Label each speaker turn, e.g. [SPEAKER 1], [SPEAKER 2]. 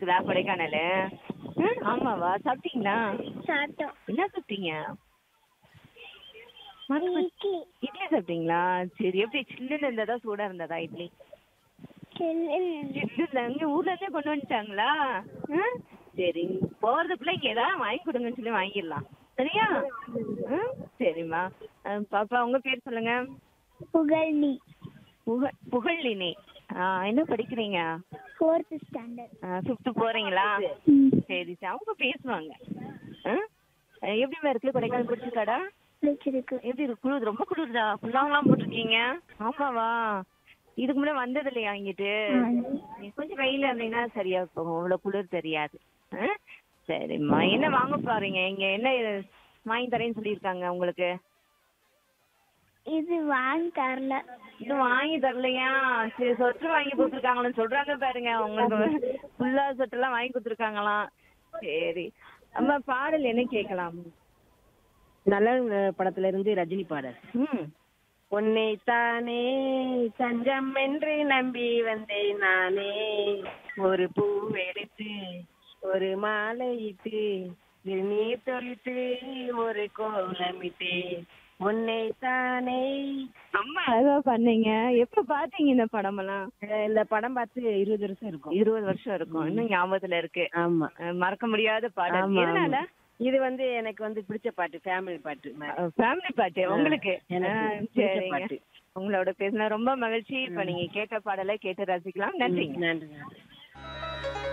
[SPEAKER 1] இருக்குதா கொடைக்கானல் ம், ஆமாவா சாப்பிட்டீங்களா
[SPEAKER 2] சாப்பிட்டோம்
[SPEAKER 1] என்ன சாப்பிட்டீங்க மறந்து-
[SPEAKER 2] இட்லி
[SPEAKER 1] இட்லி சாப்பிட்டீங்களா சரி எப்படி சில்லுன்னு இருந்ததா சூடா இருந்ததா இட்லி
[SPEAKER 2] சில்லுன்னு
[SPEAKER 1] சில்லுன்னு அங்க ஊர்ல இருந்தே கொண்டு வந்துட்டாங்களா ம், சரி போறதுக்குள்ள இங்க ஏதாவது வாங்கி கொடுங்கன்னு சொல்லி வாங்கிடலாம் சரியா ம், சரிம்மா அஹ், பாப்பா உங்க பேர் சொல்லுங்க
[SPEAKER 2] புகழ்னி
[SPEAKER 1] புக புகழினி ஆ, என்ன படிக்கிறீங்க
[SPEAKER 2] ஃபோர்த் ஸ்டாண்டர்ட்
[SPEAKER 1] ஃபிஃப்த்து போறீங்களா சரி சரி அவங்க பேசுவாங்க ஆ? அஹ், எப்படிம்மா இருக்கு கொடைக்கானல் பிடிச்சிருக்காடா
[SPEAKER 2] பிடிச்சிருக்கு
[SPEAKER 1] எப்படி இருக்கு குளிர் ரொம்ப குளிருதா ஃபுல்லாங்கலாம் போட்டிருக்கீங்க ஆமாவா இதுக்கு முன்னாடி வந்தது இல்லையா இங்கிட்டு நீ கொஞ்சம் வெயில இருந்தீங்கன்னா சரியா போகும் இவ்வளவு குளிர் தெரியாது ஆ? சரிம்மா என்ன வாங்க போறீங்க இங்க என்ன வாங்கி தரேன்னு சொல்லியிருக்காங்க உங்களுக்கு
[SPEAKER 2] இது வாங்கி தரல
[SPEAKER 1] இன்னும் வாங்கி தரலையா சரி சொட்டு வாங்கி கொடுத்துருக்காங்களான்னு சொல்றாங்க பாருங்க உங்களுக்கு ஃபுல்லா சொட்டெல்லாம் வாங்கி கொடுத்துருக்காங்களாம் சரி அம்மா பாடல் என்ன கேட்கலாம்
[SPEAKER 3] நல்ல படத்துல இருந்து ரஜினி பாடல்
[SPEAKER 1] ம்
[SPEAKER 3] உன்னைத்தானே தஞ்சம் என்று நம்பி வந்தேன் நானே ஒரு பூ எடுத்து ஒரு மாலை இட்டு நீர் தொழித்து ஒரு கோலமிட்டு உன்னைத்தானே
[SPEAKER 1] அம்மா அழகா பண்ணீங்க எப்ப பாத்தீங்க இந்த படமெல்லாம்
[SPEAKER 3] அஹ் இந்த படம் பார்த்து இருபது வருஷம் இருக்கும்
[SPEAKER 1] இருபது வருஷம் இருக்கும் இன்னும் ஞாபகத்துல இருக்கு
[SPEAKER 3] ஆமா
[SPEAKER 1] அஹ் மறக்க முடியாத பாடல்
[SPEAKER 3] ஆமா,
[SPEAKER 1] எதனால
[SPEAKER 3] ஆமா. இது வந்து எனக்கு வந்து பிடிச்ச பாட்டு ஃபேமிலி பாட்டு மாதிரி.
[SPEAKER 1] ஃபேமிலி பாட்டு உங்களுக்கு
[SPEAKER 3] எனக்கு
[SPEAKER 1] அஹ்
[SPEAKER 3] பிடிச்ச
[SPEAKER 1] சரிங்க
[SPEAKER 3] பாட்டு.
[SPEAKER 1] உங்களோட பேசின ரொம்ப மகிழ்ச்சி இப்ப நீங்க கேட்ட பாடலை கேட்டு ரசிக்கலாம் நன்றிங்க
[SPEAKER 3] நன்றி நன்றி